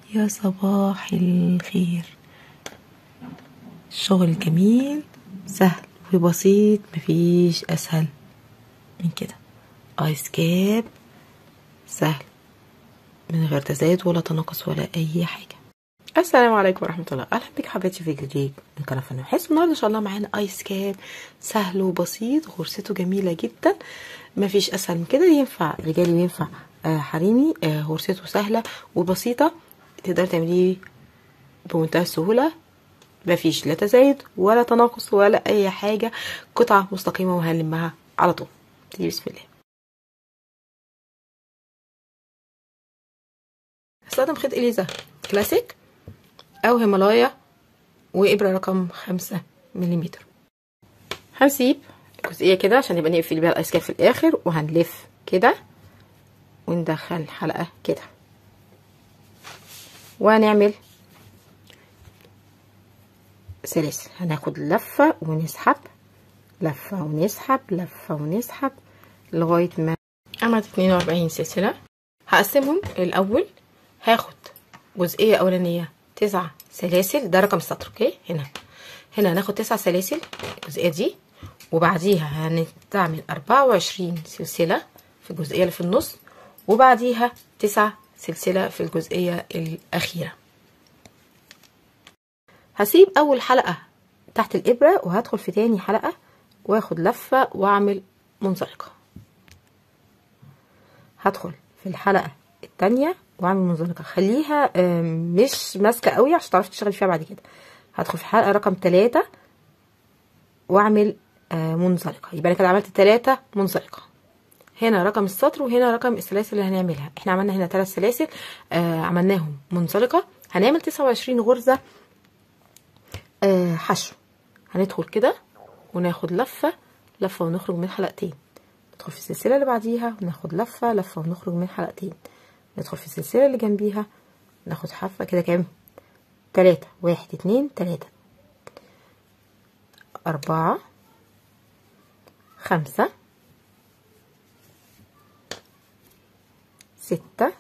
يا صباح الخير شغل جميل سهل وبسيط مفيش اسهل من كده ايس كاب سهل من غير تزايد ولا تناقص ولا اي حاجه السلام عليكم ورحمه الله اهلا بك حبيبتي في جديد من قناه فن حس النهارده ان شاء الله معانا ايس كاب سهل وبسيط غرزته جميله جدا مفيش اسهل من كده ينفع رجالي وينفع آه حريمي آه غرزته سهله وبسيطه تقدري تعمليه بمنتهى السهوله مفيش لا تزايد ولا تناقص ولا اي حاجه قطعه مستقيمه وهنلمها على طول تيجي بسم الله هستخدم خيط اليزا كلاسيك او هيمالايا وابره رقم خمسة مليمتر هنسيب جزئيه كده عشان يبقى نقفل بيها الايس كاب في الاخر وهنلف كده وندخل حلقه كده وهنعمل سلاسل هناخد لفه ونسحب لفه ونسحب لفه ونسحب لغايه ما عملت 42 سلسله هقسمهم الاول هاخد جزئيه اولانيه تسع سلاسل ده رقم السطر اوكي هنا هنا هناخد تسع سلاسل الجزئيه دي وبعديها هنعمل 24 سلسله في الجزئيه اللي في النص وبعديها تسع سلسله في الجزئيه الاخيره هسيب اول حلقه تحت الابره وهدخل في تاني حلقه واخد لفه واعمل منزلقه هدخل في الحلقه التانية واعمل منزلقه خليها مش ماسكه قوي عشان تعرفي تشتغلي فيها بعد كده هدخل في الحلقه رقم تلاتة واعمل منزلقه يبقى انا كده عملت تلاتة منزلقه هنا رقم السطر وهنا رقم السلاسل اللي هنعملها احنا عملنا هنا ثلاث سلاسل آه عملناهم منزلقه هنعمل تسعة وعشرين غرزه آه حشو هندخل كده وناخد لفه لفه ونخرج من حلقتين ندخل في السلسله اللي بعديها وناخد لفه لفه ونخرج من حلقتين ندخل في السلسله اللي جنبيها ناخد حفه كده كام تلاتة واحد اتنين تلاتة أربعة خمسة ستة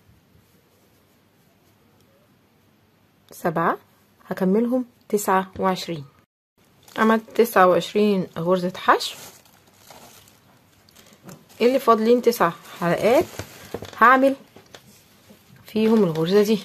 سبعة هكملهم تسعة وعشرين عملت تسعة وعشرين غرزة حشو اللي فاضلين تسع حلقات هعمل فيهم الغرزة دي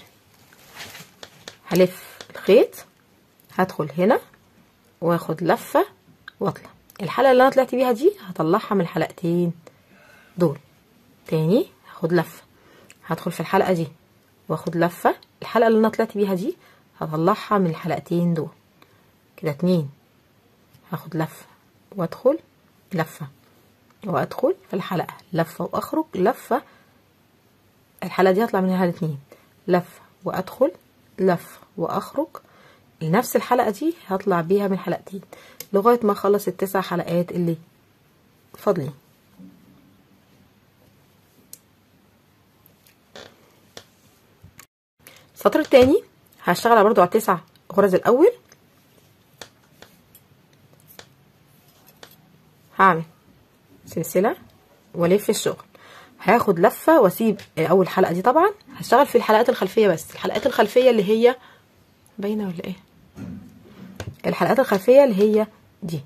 هلف الخيط هدخل هنا واخد لفة واطلع الحلقة اللي انا طلعت بيها دي هطلعها من الحلقتين دول تاني هاخد لفة هدخل في الحلقة دي واخد لفة الحلقة اللي انا طلعت بيها دي هطلعها من الحلقتين دول كده اتنين هاخد لفة وادخل لفة وادخل في الحلقة لفة واخرج لفة الحلقة دي هطلع منها الاتنين لفة وادخل لفة واخرج نفس الحلقة دي هطلع بيها من حلقتين لغاية ما اخلص التسع حلقات اللي فاضلين السطر التاني هشتغل برضو على التسع غرز الاول هعمل سلسلة والف الشغل هاخد لفة واسيب اول حلقة دي طبعا هشتغل في الحلقات الخلفية بس الحلقات الخلفية اللي هي باينة ولا ايه الحلقات الخلفية اللي هي دي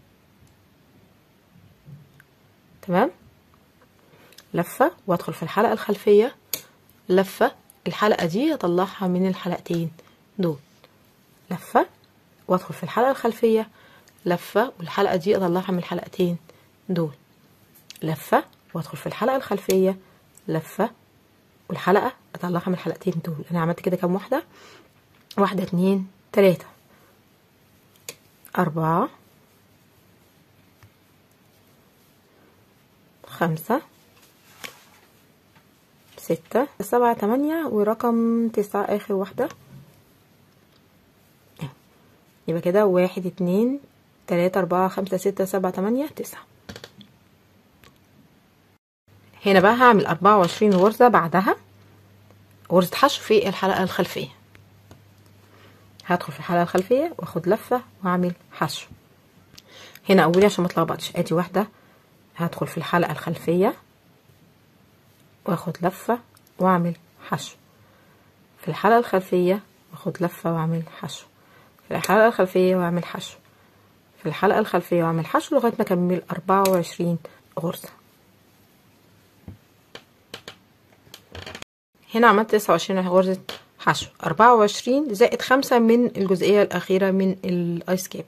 تمام لفة وادخل في الحلقة الخلفية لفة الحلقة دي اطلعها من الحلقتين دول لفة وادخل في الحلقة الخلفية لفة والحلقة دي اطلعها من الحلقتين دول لفة وادخل في الحلقة الخلفية لفة والحلقة اطلعها من الحلقتين دول انا عملت كده كام واحدة واحدة اتنين تلاتة أربعة خمسة ستة سبعة تمانية ورقم تسعة آخر واحدة يبقى كده واحد اتنين تلاتة أربعة خمسة ستة سبعة تمانية تسعة هنا بقى هعمل أربعة وعشرين غرزة بعدها غرزة حشو في الحلقة الخلفية هدخل في الحلقة الخلفية واخد لفة واعمل حشو هنا أولي عشان متلخبطش ادي واحدة هدخل في الحلقة الخلفية واخد لفة واعمل حشو في الحلقة الخلفية واخد لفة واعمل حشو في الحلقة الخلفية واعمل حشو في الحلقة الخلفية واعمل حشو لغاية ما اكمل اربعة وعشرين غرزة هنا عملت تسعة وعشرين غرزة حشو اربعة وعشرين زائد خمسة من الجزئية الأخيرة من الايس كاب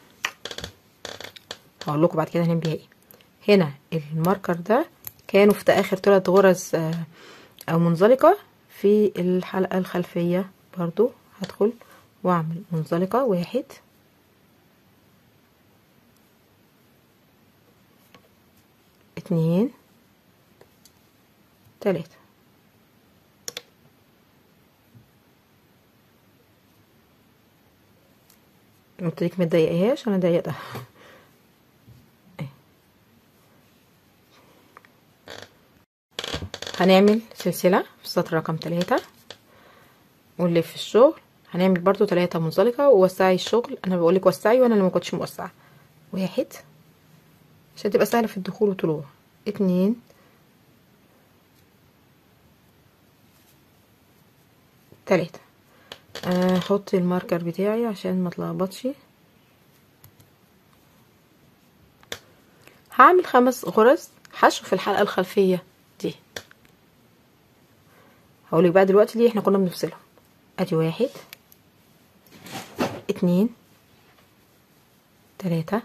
هقول لكم بعد كده هنعمل بيها ايه هنا الماركر ده كانوا في اخر ثلاث غرز او منزلقة في الحلقة الخلفية برضو هدخل واعمل منزلقة واحد اتنين تلاتة قلتلك متضايقهاش انا ضايقتها هنعمل سلسلة في السطر رقم تلاتة ونلف الشغل هنعمل برضو تلاتة منزلقة ووسعي الشغل انا بقولك وسعي وانا اللي ما كنتش موسعة واحد عشان تبقى سهلة في الدخول والطلوع اتنين تلاتة هحط الماركر بتاعي عشان ما اتلخبطش هعمل خمس غرز حشو في الحلقة الخلفية دي هقولك بقى دلوقتي ليه احنا كنا بنفصلهم ادي واحد اتنين تلاتة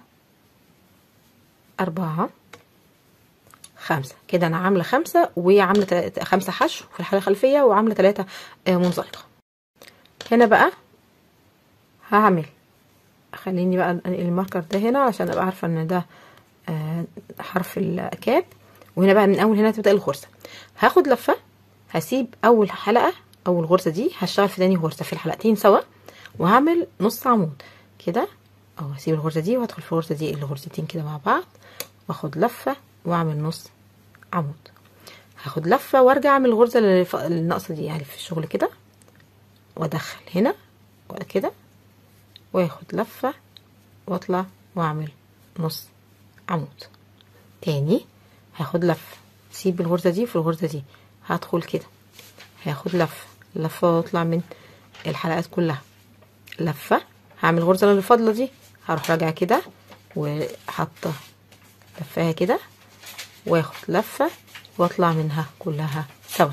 اربعة خمسة كده انا عاملة خمسة وعاملة خمسة حشو في الحلقة الخلفية وعاملة تلاتة منزلقة هنا بقى هعمل خليني بقى الماركر ده هنا عشان ابقى عارفة ان ده حرف الكاب وهنا بقى من اول هنا تبدأ الغرزة هاخد لفة هسيب اول حلقة اول غرزة دي هشتغل في تاني غرزة في الحلقتين سوا وهعمل نص عمود كده او هسيب الغرزة دي وادخل في الغرزة دي الغرزتين كده مع بعض واخد لفة واعمل نص عمود هاخد لفة وارجع اعمل الغرزة اللي الناقصة دي يعني في الشغل كده وادخل هنا كده واخد لفة واطلع واعمل نص عمود تاني هاخد لفة سيب الغرزة دي في الغرزة دي هدخل كده هاخد لفة لفة واطلع من الحلقات كلها لفة هعمل الغرزة اللي فاضلة دي هروح راجعة كده وحاطة لفاها كده واخد لفة واطلع منها كلها سوا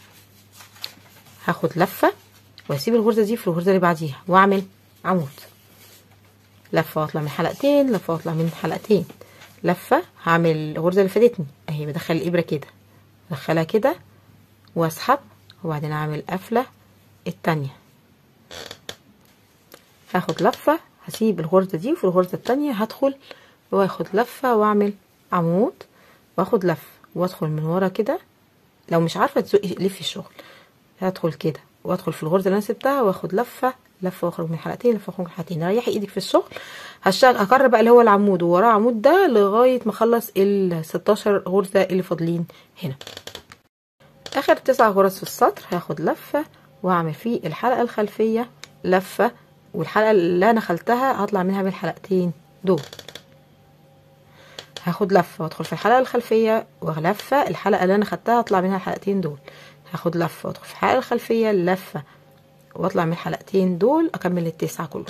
هاخد لفة واسيب الغرزة دي في الغرزة اللي بعديها واعمل عمود لفة واطلع من حلقتين لفة واطلع من حلقتين لفة هعمل الغرزة اللي فاتتني اهي بدخل الابرة كده بدخلها كده واسحب وبعدين اعمل قفلة التانية هاخد لفة هسيب الغرزة دي وفي الغرزة التانية هدخل واخد لفة واعمل عمود واخد لفة وادخل من ورا كده لو مش عارفة تزقي لفي الشغل هدخل كده وادخل في الغرزة اللي انا سبتها واخد لفة لفة واخرج من حلقتين لفة واخرج من حلقتين ريحي ايدك في الشغل هشتغل هكرر بقى اللي هو العمود ووراه عمود ده لغاية ما اخلص ال 16 غرزة اللي فاضلين هنا اخر تسع غرز في السطر هاخد لفة واعمل في الحلقة الخلفية لفة والحلقة اللي انا خلتها هطلع منها بالحلقتين دول هاخد لفة وادخل في الحلقة الخلفية ولفة الحلقة اللي انا خدتها هطلع منها الحلقتين دول هاخد لفة وادخل في الحلقة الخلفية لفة واطلع من الحلقتين دول اكمل التسعة كلهم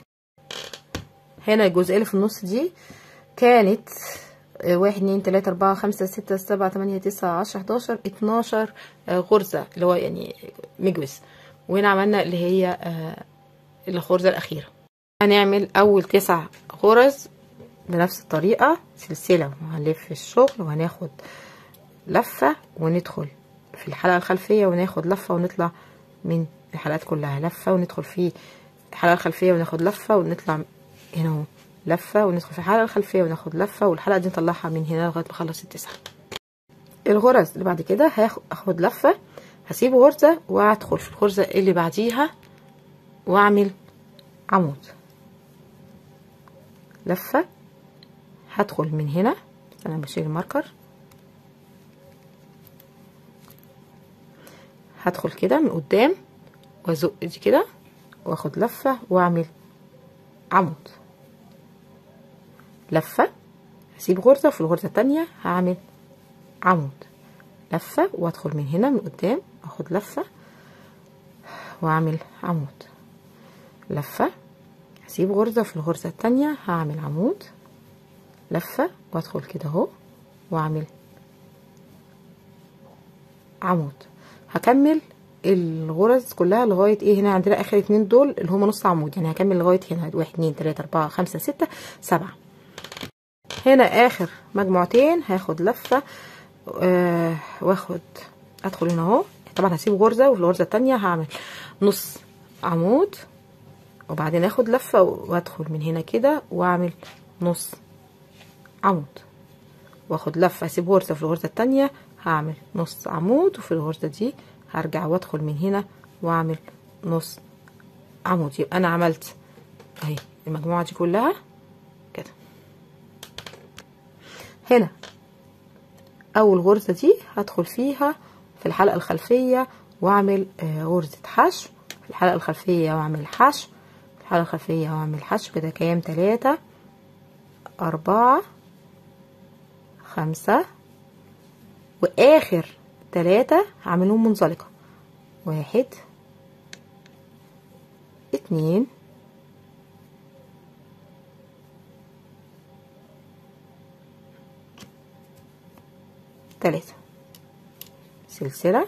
هنا الجزئية اللي في النص دي كانت واحد اتنين تلاتة اربعة خمسة ستة سبعة تمانية تسعة عشرة حداشر اتناشر غرزة اللي هو يعني مجوز وهنا عملنا اللي هي الغرزة الأخيرة هنعمل أول تسع غرز بنفس الطريقة سلسلة وهنلف الشغل وهناخد لفة وندخل في الحلقة الخلفية وناخد لفة ونطلع من الحلقات كلها لفة وندخل في الحلقة الخلفية وناخد لفة ونطلع هنا اهو لفة وندخل في الحلقة الخلفية وناخد لفة والحلقة دي نطلعها من هنا لغاية ما اخلص التسعة الغرز اللي بعد كده هاخد لفة هسيب غرزة وادخل في الغرزة اللي بعديها واعمل عمود لفة هدخل من هنا انا بشيل الماركر هدخل كده من قدام وازق دي كده واخد لفة واعمل عمود لفة هسيب غرزة في الغرزة التانية هعمل عمود لفة وادخل من هنا من قدام اخد لفة واعمل عمود لفة هسيب غرزة في الغرزة التانية هعمل عمود لفة وادخل كده اهو واعمل عمود هكمل الغرز كلها لغاية ايه هنا عندنا اخر اتنين دول اللي هما نص عمود يعني هكمل لغاية هنا واحد اتنين تلاتة اربعة خمسة ستة سبعة هنا اخر مجموعتين هاخد لفة آه واخد ادخل هنا اهو طبعا هسيب غرزة وفي الغرزة التانية هعمل نص عمود وبعدين اخد لفة وادخل من هنا كده واعمل نص عمود واخد لفة اسيب غرزة في الغرزة التانية هعمل نص عمود وفي الغرزة دي هرجع وادخل من هنا واعمل نص عمود يبقى انا عملت اهي المجموعة دي كلها كده هنا اول غرزة دي هدخل فيها في الحلقة الخلفية واعمل آه غرزة حشو في الحلقة الخلفية واعمل حشو في الحلقة الخلفية واعمل حشو كده كام تلاتة أربعة خمسة وآخر تلاتة هعملهم منزلقة واحد اتنين تلاتة سلسلة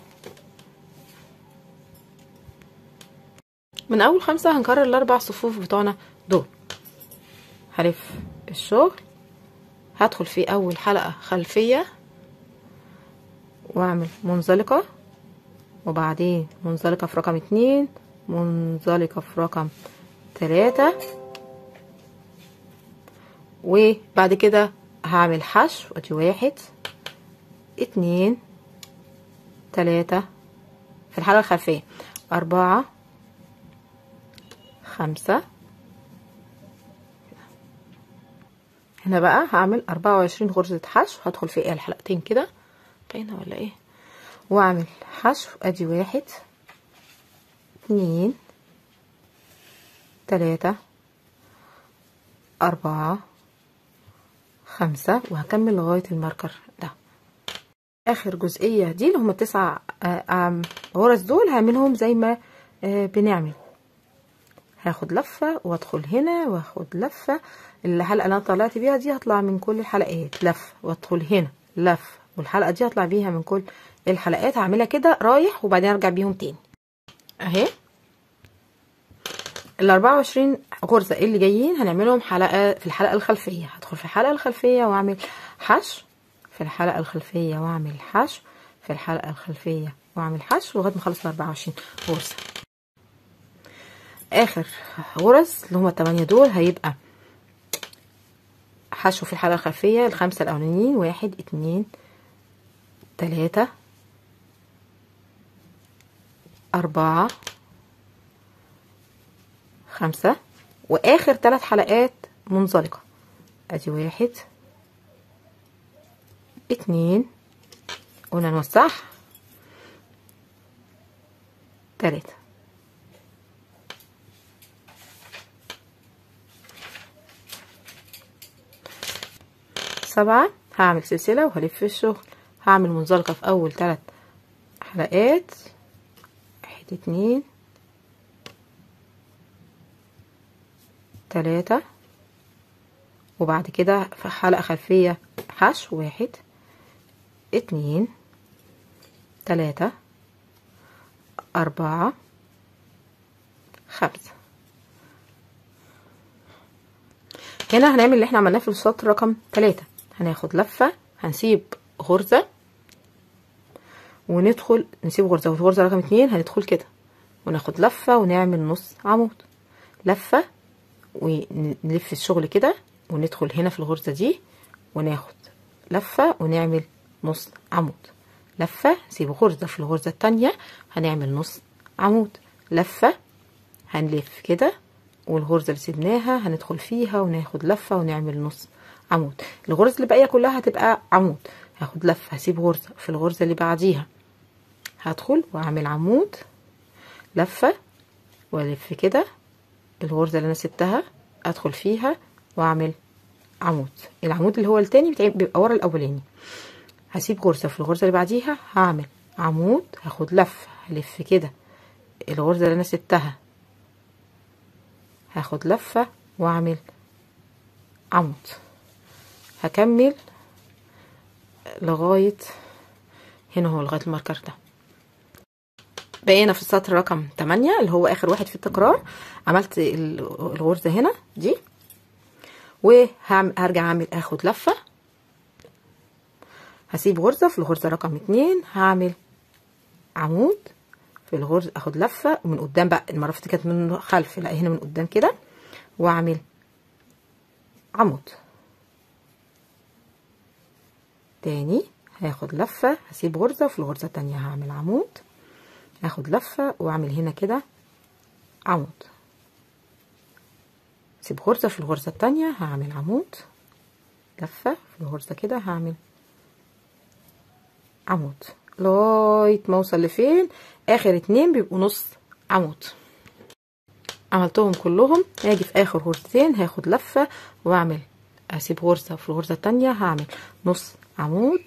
من أول خمسة هنكرر الأربع صفوف بتوعنا دول هلف الشغل هدخل في أول حلقة خلفية واعمل منزلقة وبعدين منزلقة في رقم اتنين منزلقة في رقم تلاتة وبعد كده هعمل حشو ادي واحد اتنين تلاتة في الحلقة الخلفية أربعة خمسة هنا بقى هعمل أربعة وعشرين غرزة حشو هدخل في ايه الحلقتين كده باينة ولا ايه واعمل حشو ادي واحد اتنين تلاتة أربعة خمسة وهكمل لغاية الماركر ده آخر جزئية دي اللي هما التسع غرز دول هعملهم زي ما بنعمل هاخد لفة وادخل هنا واخد لفة الحلقة اللي انا طلعت بيها دي هطلع من كل الحلقات لفة وادخل هنا لفة والحلقة دي هطلع بيها من كل الحلقات هعملها كده رايح وبعدين ارجع بيهم تاني اهي ال 24 غرزة اللي جايين هنعملهم حلقة في الحلقة الخلفية هدخل في الحلقة الخلفية واعمل حشو في الحلقة الخلفية واعمل حشو في الحلقة الخلفية واعمل حشو لغاية ما اخلص ال 24 غرزة اخر غرز اللي هما التمانية دول هيبقى حشو في الحلقة الخلفية الخمسة الاولانيين واحد اتنين تلاتة أربعة خمسة وآخر ثلاث حلقات منزلقة أدي واحد اتنين قلنا نوسعها تلاتة سبعة هعمل سلسلة وهلف الشغل هعمل منزلقة في أول ثلاث حلقات واحد اتنين تلاتة وبعد كده في حلقة خلفية حشو واحد اتنين تلاتة أربعة خمسة هنا هنعمل اللي احنا عملناه في السطر رقم تلاتة هناخد لفة هنسيب غرزة وندخل نسيب غرزة وفي غرزة رقم اتنين هندخل كده وناخد لفة ونعمل نص عمود لفة ونلف الشغل كده وندخل هنا في الغرزة دي وناخد لفة ونعمل نص عمود لفة نسيب غرزة في الغرزة التانية هنعمل نص عمود لفة هنلف كده والغرزة اللي سيبناها هندخل فيها وناخد لفة ونعمل نص عمود الغرز اللي باقية كلها هتبقى عمود هاخد لفة هسيب غرزة في الغرزة اللي بعديها هدخل واعمل عمود لفة والف كده الغرزة اللي انا سبتها ادخل فيها واعمل عمود العمود اللي هو التاني بيبقى ورا الاولاني هسيب غرزة في الغرزة اللي بعديها هعمل عمود هاخد لفة هلف كده الغرزة اللي انا سبتها هاخد لفة واعمل عمود هكمل لغاية هنا هو لغاية الماركر ده بقينا في السطر رقم 8 اللي هو اخر واحد في التكرار عملت الغرزة هنا دي وهرجع اعمل اخد لفة هسيب غرزة في الغرزة رقم اتنين هعمل عمود في الغرزة اخد لفة من قدام بقى المرة دي كانت من خلف لا هنا من قدام كده واعمل عمود تاني هاخد لفة هسيب غرزة في الغرزة التانية هعمل عمود هاخد لفة واعمل هنا كده عمود سيب غرزة في الغرزة التانية هعمل عمود لفة في الغرزة كده هعمل عمود لغاية ما اوصل لفين اخر اتنين بيبقوا نص عمود عملتهم كلهم هاجي في اخر غرزتين هاخد لفة واعمل اسيب غرزة في الغرزة التانية هعمل نص عمود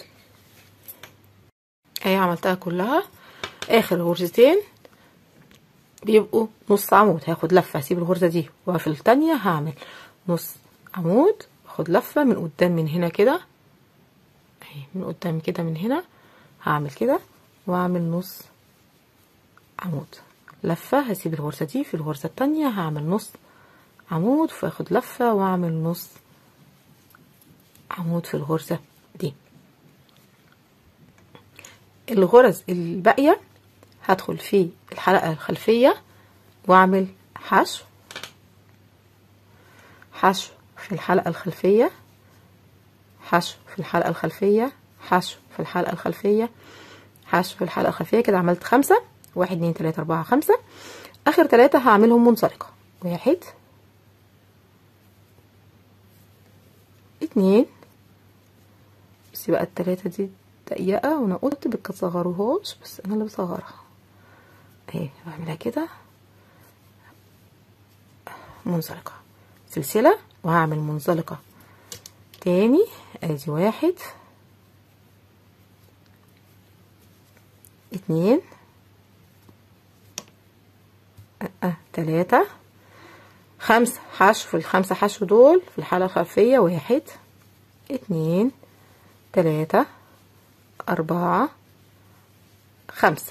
اهي عملتها كلها اخر غرزتين بيبقوا نص عمود هاخد لفة هسيب الغرزة دي وفي التانية هعمل نص عمود اخد لفة من قدام من هنا كده اهي من قدام كده من هنا هعمل كده واعمل نص عمود لفة هسيب الغرزة دي في الغرزة التانية هعمل نص عمود فاخد لفة واعمل نص عمود في الغرزة دي الغرز الباقية هدخل في الحلقة الخلفية واعمل حشو حشو في الحلقة الخلفية حشو في الحلقة الخلفية حشو في الحلقة الخلفية حشو في الحلقة الخلفية كده عملت خمسة واحد اتنين تلاتة اربعة خمسة اخر تلاتة هعملهم منزلقة واحد اتنين بس بقى التلاتة دي ضيقة وانا قلت بتصغروهاش بس انا اللي بصغرها اهي بعملها كده منزلقة سلسلة وهعمل منزلقة تاني ادي واحد اتنين اه تلاتة خمسة حشو في الخمسة حشو دول في الحالة الخلفية واحد اتنين تلاتة أربعة خمسة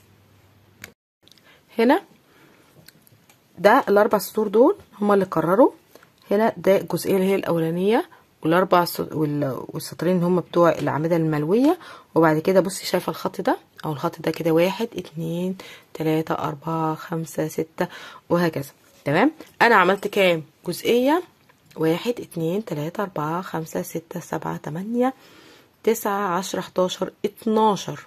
هنا ده الأربع سطور دول هما اللي قرروا هنا ده الجزئية اللي هي الأولانية والأربع والسطرين اللي هما بتوع الأعمدة الملوية وبعد كده بصي شايفة الخط ده أو الخط ده كده واحد اتنين تلاتة أربعة خمسة ستة وهكذا تمام أنا عملت كام جزئية واحد اتنين تلاتة أربعة خمسة ستة سبعة تمانية تسعة عشرة حداشر اتناشر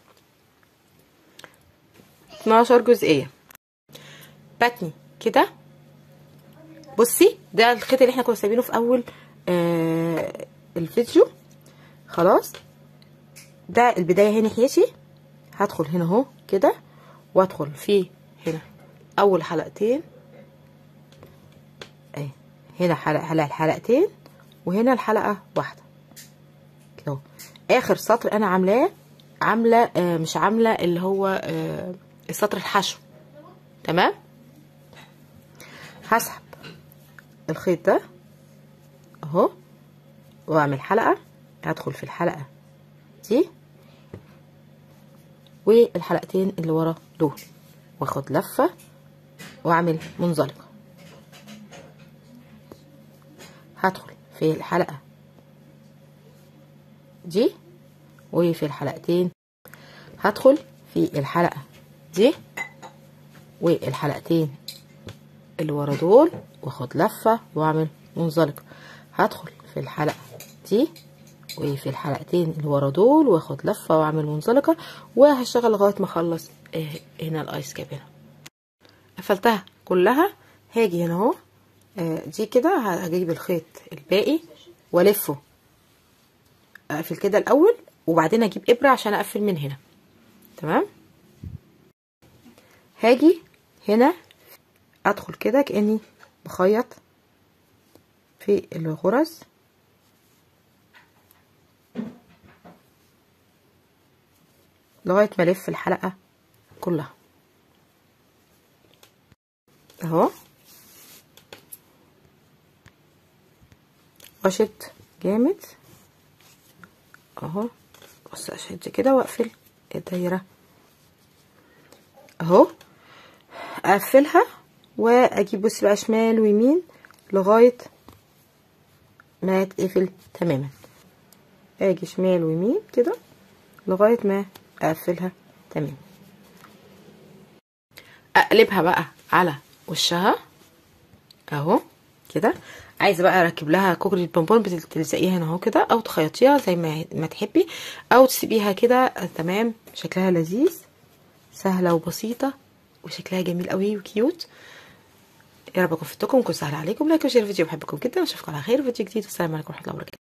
اتناشر جزئية باتني كده بصي ده الخيط اللي احنا كنا سايبينه في اول آه الفيديو خلاص ده البداية هنا ناحيتي هدخل هنا اهو كده وادخل في هنا اول حلقتين اهي هنا حلقة حلقة الحلقتين وهنا الحلقة واحدة كده اخر سطر انا عاملاه عامله آه مش عامله اللي هو آه السطر الحشو تمام هسحب الخيط ده اهو واعمل حلقه هدخل في الحلقه دي والحلقتين اللي ورا دول واخد لفه واعمل منزلقه هدخل في الحلقه دي وفي الحلقتين هدخل في الحلقة دي والحلقتين اللي ورا دول واخد لفة واعمل منزلقة هدخل في الحلقة دي وفي الحلقتين اللي ورا دول واخد لفة واعمل منزلقة وهشتغل لغاية ما اخلص هنا الايس كاب هنا قفلتها كلها هاجي هنا اهو دي كده هجيب الخيط الباقي والفه اقفل كده الاول وبعدين اجيب ابره عشان اقفل من هنا تمام هاجي هنا ادخل كده كاني بخيط في الغرز لغايه ما الف الحلقه كلها اهو واشد جامد اهو بص اشد كده واقفل الدايره اهو اقفلها واجيب بصي بقى شمال ويمين لغايه ما تقفل تماما اجي شمال ويمين كده لغايه ما اقفلها تمام اقلبها بقى على وشها اهو كده عايزه بقى اركب لها كوكري البونبون بتلزقيها هنا اهو كده او تخيطيها زي ما ما تحبي او تسيبيها كده تمام شكلها لذيذ سهله وبسيطه وشكلها جميل قوي وكيوت يا رب اكون فدتكم وكون سهل عليكم لايك وشير الفيديو بحبكم جدا واشوفكم على خير فيديو جديد والسلام عليكم ورحمه الله وبركاته